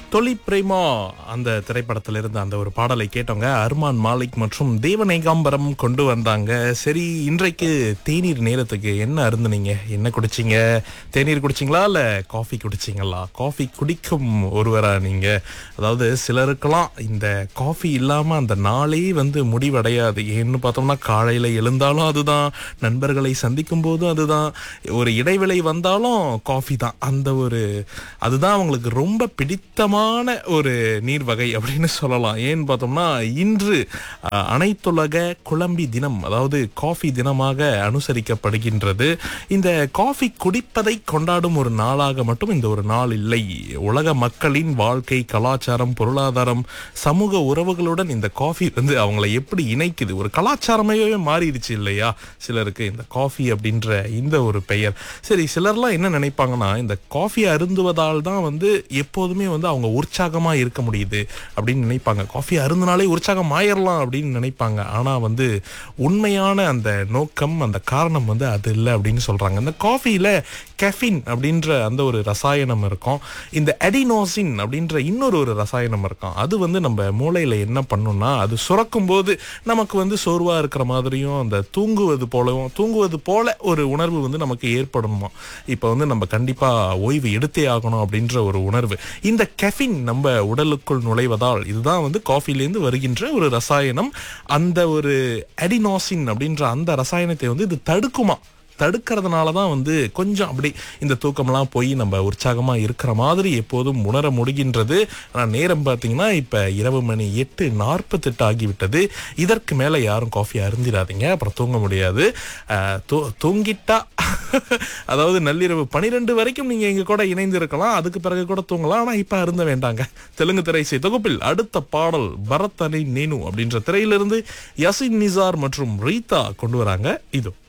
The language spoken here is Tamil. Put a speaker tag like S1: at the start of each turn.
S1: தொலி பிரேமா அந்த திரைப்படத்துல இருந்த அந்த ஒரு பாடலை கேட்டவங்க அர்மான் மாலிக் மற்றும் தேவநேகாம்பரம் கொண்டு வந்தாங்க சரி இன்றைக்கு தேநீர் நேரத்துக்கு என்ன அருந்துனீங்க என்ன குடிச்சீங்க தேநீர் குடிச்சீங்களா இல்ல காஃபி குடிச்சீங்களா காஃபி குடிக்கும் ஒருவரா நீங்க அதாவது சிலருக்கெல்லாம் இந்த காஃபி இல்லாம அந்த நாளே வந்து முடிவடையாது ஏன்னு பார்த்தோம்னா காலையில எழுந்தாலும் அதுதான் நண்பர்களை சந்திக்கும் போதும் அதுதான் ஒரு இடைவேளை வந்தாலும் காஃபி தான் அந்த ஒரு அதுதான் அவங்களுக்கு ரொம்ப பிடித்தமான ஒரு நீர் வகை அப்படின்னு சொல்லலாம் ஏன்னு பார்த்தோம்னா இன்று அஹ், அனைத்துலக குழம்பி தினம் அதாவது காஃபி தினமாக அனுசரிக்கப்படுகின்றது இந்த காஃபி குடிப்பதை கொண்டாடும் ஒரு நாளாக மட்டும் இந்த ஒரு நாள் இல்லை உலக மக்களின் வாழ்க்கை கலாச்சாரம் பொருளாதாரம் சமூக உறவுகளுடன் இந்த காஃபி வந்து அவங்கள எப்படி இணைக்குது ஒரு கலாச்சாரமே மாறிடுச்சு இல்லையா சிலருக்கு இந்த காஃபி அப்படின்ற இந்த ஒரு பெயர் சரி சிலர்லாம் என்ன நினைப்பாங்கன்னா இந்த காஃபி அருந்துவதால் தான் வந்து எப்போதுமே வந்து அவங்க உற்சாகமா இருக்க முடியுது அப்படின்னு நினைப்பாங்க காஃபி அருந்தினாலே உற்சாகம் ஆயிரலாம் அப்படின்னு நினைப்பாங்க ஆனா வந்து உண்மையான அந்த நோக்கம் அந்த காரணம் வந்து அது இல்லை அப்படின்னு சொல்றாங்க இந்த காஃபியில கெஃபின் அப்படின்ற அந்த ஒரு ரசாயனம் இருக்கும் இந்த அடினோசின் அப்படின்ற இன்னொரு ஒரு ரசாயனம் இருக்கும் அது வந்து நம்ம மூளையில என்ன பண்ணும்னா அது சுரக்கும் போது நமக்கு வந்து சோர்வா இருக்கிற மாதிரியும் அந்த தூங்குவது போலவும் தூங்குவது போல ஒரு உணர்வு வந்து நமக்கு ஏற்படுமா இப்போ வந்து நம்ம கண்டிப்பா ஓய்வு எடுத்தே ஆகணும் அப்படின்ற ஒரு உணர்வு இந்த கெஃபின் நம்ம உடலுக்குள் நுழைவதால் இதுதான் வந்து காஃபிலேருந்து வருகின்ற ஒரு ரசாயனம் அந்த ஒரு அடினோசின் அப்படின்ற அந்த ரசாயனத்தை வந்து இது தடுக்குமா தடுக்கிறதுனால தான் வந்து கொஞ்சம் அப்படி இந்த தூக்கம்லாம் போய் நம்ம உற்சாகமா இருக்கிற மாதிரி எப்போதும் உணர முடிகின்றது ஆனால் நேரம் பார்த்தீங்கன்னா இப்போ இரவு மணி எட்டு நாற்பத்தெட்டு ஆகிவிட்டது இதற்கு மேலே யாரும் காஃபி அருந்திடாதீங்க அப்புறம் தூங்க முடியாது அஹ், தூ- தூங்கிட்டா அதாவது நள்ளிரவு பனிரெண்டு வரைக்கும் நீங்க எங்க கூட இணைந்து இருக்கலாம் அதுக்கு பிறகு கூட தூங்கலாம் ஆனா இப்ப அருந்த வேண்டாங்க தெலுங்கு திரை இசை தொகுப்பில் அடுத்த பாடல் பரத் அணி நேனு அப்படின்ற திரையிலிருந்து யசின் நிசார் மற்றும் ரீதா கொண்டு வராங்க இதோ